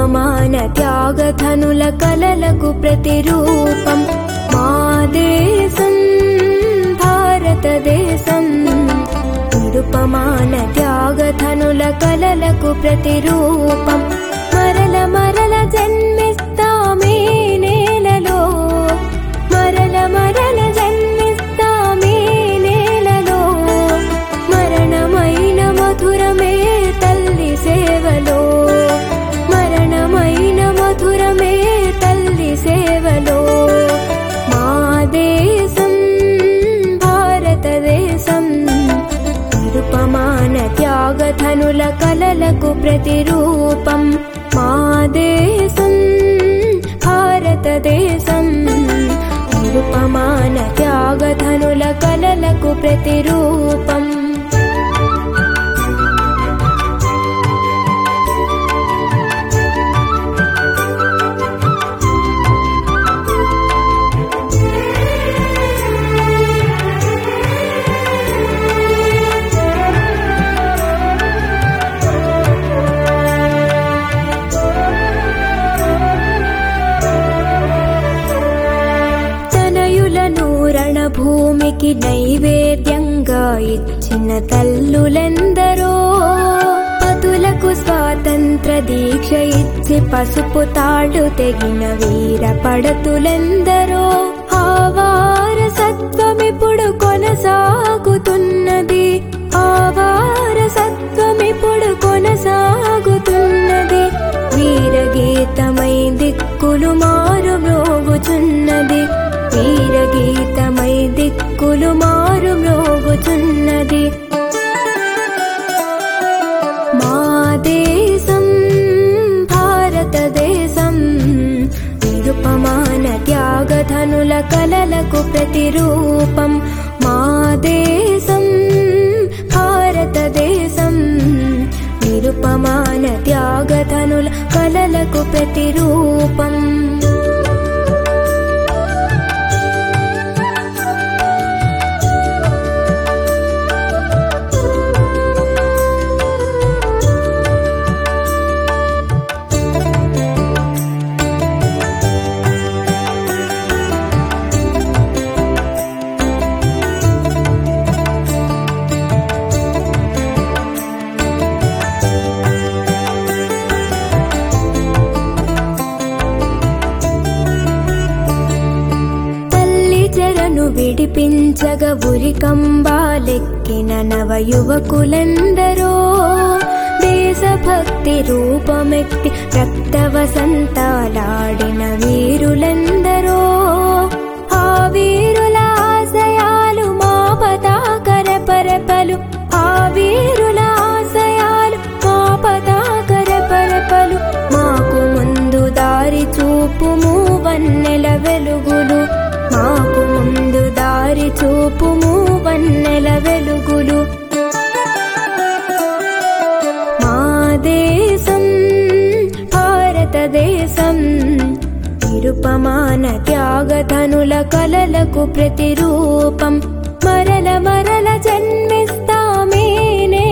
నిరుపమాన త్యాగధనుల కలలకు ప్రతిరూపం మా దేశం భారతదేశం నిరుపమాన త్యాగధనుల కలలకు ప్రతిరూపం మరల మరల జన్మిస్తామే నేలలో మరల మరల జన్మిస్తామే నేలలో మరణమైన మధురమే తల్లి సేవలో మరణమైన మధురమే తల్లి సేవలో మా దేశం భారతదేశం నిరుపమాన త్యాగధనుల కలలకు ప్రతిరూపం మా దేశం భారతదేశం నిరుపమాన త్యాగధనుల కలలకు ప్రతిరూపం తనయులను రణభూమికి నైవేద్యంగా ఇచ్చిన తల్లులెందరో పతులకు స్వాతంత్ర దీక్ష ఇచ్చి పసుపు తాడు తెగిన వీర పడతులెందరో ఆ వారసత్వమిప్పుడు కొనసాగుతున్నది ఆ వారసత్వమిప్పుడు కొనసాగుతున్నది వీరగీతమై దిక్కులు మారు మ్రోగుచున్నది వీరగీతమై దిక్కులు మారు మ్రోగుచున్నది మా దేశం భారతదేశం నిరుపమాన త్యాగధనుల కలలకు ప్రతిరూపం మా దేశం భారతదేశం నిరుపమాన త్యాగధనుల కలలకు ప్రతిరూపం తల్లి చెరను విడిపించగ ఉరికంబాలెక్కిన నవ యువకులెందరో దేశభక్తి రూపమెత్తి రక్త వసంతాలాడిన వీరులెందరో ఆ వీరుల ఆశయాలు మా పతాకర పరపలు ఆ వీరుల ఆశయాలు మా పతాకర పరపలు మాకు ముందు దారి చూపుము వన్నెల వెలుగులు మాకు ముందు దారి చూపుము వన్నెల వెలుగులు మా దేశం భారతదేశం నిరుపమాన త్యాగధనుల కలలకు ప్రతిరూపం మరల మరల జన్మిస్తామే